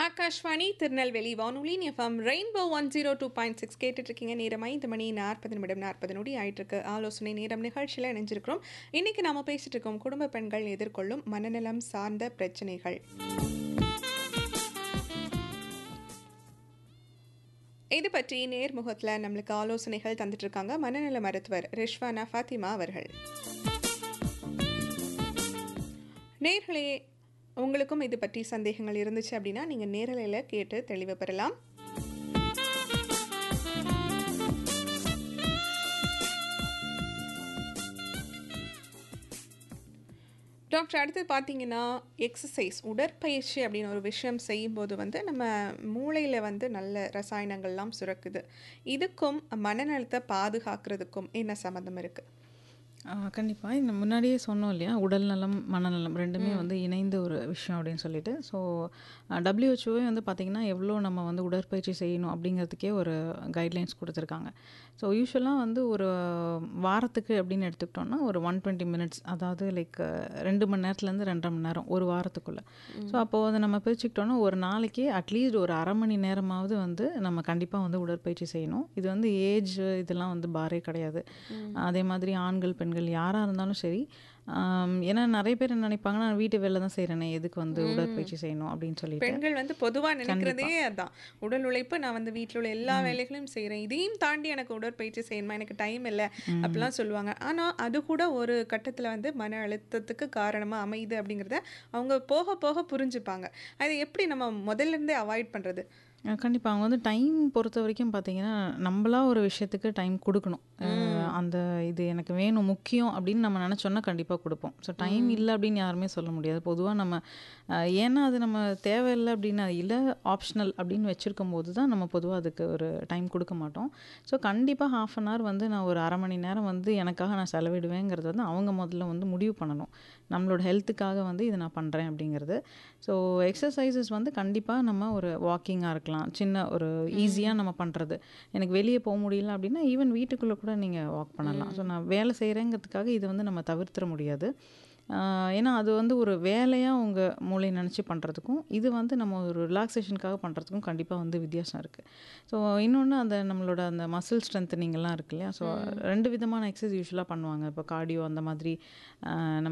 ஆகாஷ்வாணி திருநெல்வேலி வானொலி FM rainbow one zero two point six கேட்டுட்ருக்கீங்க நேரம் ஐந்து மணி நாற்பது நிமிடம் நாற்பது நொடி ஆயிட்டிருக்கு ஆலோசனை நேரம் நிகழ்ச்சியில் இணைஞ்சிருக்கிறோம் இன்னைக்கு நாம பேசிட்டு இருக்கோம் குடும்ப பெண்கள் எதிர்கொள்ளும் மனநலம் சார்ந்த பிரச்சனைகள் இது பற்றி நேர்முகத்தில் நம்மளுக்கு ஆலோசனைகள் தந்துட்டு இருக்காங்க மனநல மருத்துவர் ரிஷ்வானா ஃபாத்திமா அவர்கள் நேர்களே உங்களுக்கும் இது பற்றி சந்தேகங்கள் இருந்துச்சு அப்படின்னா நீங்கள் நேரலையில் கேட்டு தெளிவு பெறலாம் டாக்டர் அடுத்து பார்த்தீங்கன்னா எக்ஸசைஸ் உடற்பயிற்சி அப்படின்னு ஒரு விஷயம் செய்யும்போது வந்து நம்ம மூளையில் வந்து நல்ல ரசாயனங்கள்லாம் சுரக்குது இதுக்கும் மனநலத்தை பாதுகாக்கிறதுக்கும் என்ன சம்மந்தம் இருக்குது கண்டிப்பாக இந்த முன்னாடியே சொன்னோம் இல்லையா உடல் நலம் மனநலம் ரெண்டுமே வந்து இணைந்த ஒரு விஷயம் அப்படின்னு சொல்லிட்டு ஸோ டபிள்யூஹெச்ஓவே வந்து பார்த்திங்கன்னா எவ்வளோ நம்ம வந்து உடற்பயிற்சி செய்யணும் அப்படிங்கிறதுக்கே ஒரு கைட்லைன்ஸ் கொடுத்துருக்காங்க ஸோ யூஸ்வலாக வந்து ஒரு வாரத்துக்கு அப்படின்னு எடுத்துக்கிட்டோம்னா ஒரு ஒன் டுவெண்ட்டி மினிட்ஸ் அதாவது லைக் ரெண்டு மணி நேரத்துலேருந்து ரெண்டரை மணி நேரம் ஒரு வாரத்துக்குள்ளே ஸோ அப்போது அதை நம்ம பிரிச்சுக்கிட்டோன்னா ஒரு நாளைக்கு அட்லீஸ்ட் ஒரு அரை மணி நேரமாவது வந்து நம்ம கண்டிப்பாக வந்து உடற்பயிற்சி செய்யணும் இது வந்து ஏஜ் இதெல்லாம் வந்து பாரே கிடையாது அதே மாதிரி ஆண்கள் பெண்கள் யாராக இருந்தாலும் சரி ஏன்னா நிறைய பேர் என்ன நினைப்பாங்கன்னா நான் வீட்டு வேலை தான் செய்கிறேனே எதுக்கு வந்து உடற்பயிற்சி செய்யணும் அப்படின்னு சொல்லிட்டு பெண்கள் வந்து பொதுவாக நினைக்கிறதே அதான் உடல் உழைப்பு நான் வந்து வீட்டில் உள்ள எல்லா வேலைகளையும் செய்கிறேன் இதையும் தாண்டி எனக்கு உடற்பயிற்சி செய்யணுமா எனக்கு டைம் இல்லை அப்படிலாம் சொல்லுவாங்க ஆனால் அது கூட ஒரு கட்டத்தில் வந்து மன அழுத்தத்துக்கு காரணமாக அமையுது அப்படிங்கிறத அவங்க போக போக புரிஞ்சுப்பாங்க அதை எப்படி நம்ம முதல்ல இருந்தே அவாய்ட் பண்ணுறது கண்டிப்பாக அவங்க வந்து டைம் பொறுத்த வரைக்கும் பார்த்தீங்கன்னா நம்மளா ஒரு விஷயத்துக்கு டைம் கொடுக்கணும் அந்த இது எனக்கு வேணும் முக்கியம் அப்படின்னு நம்ம நினச்சோன்னா கண்டிப்பாக கொடுப்போம் ஸோ டைம் இல்லை அப்படின்னு யாருமே சொல்ல முடியாது பொதுவாக நம்ம ஏன்னா அது நம்ம தேவையில்லை அப்படின்னு இல்லை ஆப்ஷனல் அப்படின்னு வச்சுருக்கும் போது தான் நம்ம பொதுவாக அதுக்கு ஒரு டைம் கொடுக்க மாட்டோம் ஸோ கண்டிப்பாக ஹாஃப் அன் ஹவர் வந்து நான் ஒரு அரை மணி நேரம் வந்து எனக்காக நான் செலவிடுவேங்கிறது வந்து அவங்க முதல்ல வந்து முடிவு பண்ணணும் நம்மளோட ஹெல்த்துக்காக வந்து இது நான் பண்ணுறேன் அப்படிங்கிறது ஸோ எக்ஸசைசஸ் வந்து கண்டிப்பாக நம்ம ஒரு வாக்கிங்காக இருக்கலாம் சின்ன ஒரு ஈஸியாக நம்ம பண்ணுறது எனக்கு வெளியே போக முடியல அப்படின்னா ஈவன் வீட்டுக்குள்ளே கூட நீங்கள் வாக் பண்ணலாம் ஸோ நான் வேலை செய்கிறேங்கிறதுக்காக இதை வந்து நம்ம தவிர்த்திட முடியாது ஏன்னா அது வந்து ஒரு வேலையாக உங்கள் மூளை நினச்சி பண்ணுறதுக்கும் இது வந்து நம்ம ஒரு ரிலாக்ஸேஷனுக்காக பண்ணுறதுக்கும் கண்டிப்பாக வந்து வித்தியாசம் இருக்குது ஸோ இன்னொன்று அந்த நம்மளோட அந்த மசில் ஸ்ட்ரென்த்தனிங்லாம் இருக்கு இல்லையா ஸோ ரெண்டு விதமான எக்ஸசைஸ் யூஸ்வலாக பண்ணுவாங்க இப்போ கார்டியோ அந்த மாதிரி நம்ம